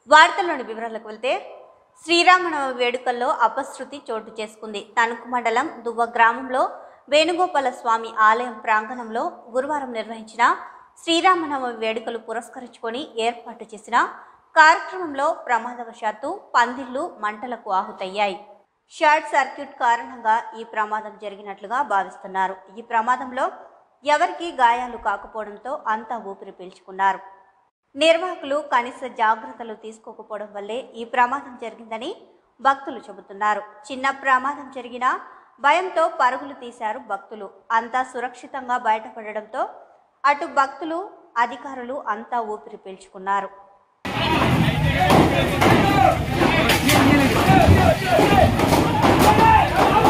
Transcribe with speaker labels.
Speaker 1: వార్తల్లోని వివరాలకు వెళ్తే శ్రీరామనవమి వేడుకల్లో అపశృతి చోటు చేసుకుంది తణుకు మండలం దువ్వ గ్రామంలో వేణుగోపాల స్వామి ఆలయం ప్రాంగణంలో గురువారం నిర్వహించిన శ్రీరామనవమి వేడుకలు పురస్కరించుకొని ఏర్పాటు చేసిన కార్యక్రమంలో ప్రమాదవశాత్తు పందిళ్లు మంటలకు ఆహుతయ్యాయి షార్ట్ సర్క్యూట్ కారణంగా ఈ ప్రమాదం జరిగినట్లుగా భావిస్తున్నారు ఈ ప్రమాదంలో ఎవరికీ గాయాలు కాకపోవడంతో అంతా ఊపిరి పీల్చుకున్నారు నిర్వాహకులు కనీస జాగ్రత్తలు తీసుకోకపోవడం వల్లే ఈ ప్రమాదం జరిగిందని భక్తులు చెబుతున్నారు చిన్న ప్రమాదం జరిగినా భయంతో పరుగులు తీశారు భక్తులు అంతా సురక్షితంగా బయటపడడంతో అటు భక్తులు అధికారులు అంతా ఊపిరి పీల్చుకున్నారు
Speaker 2: ¡Vamos!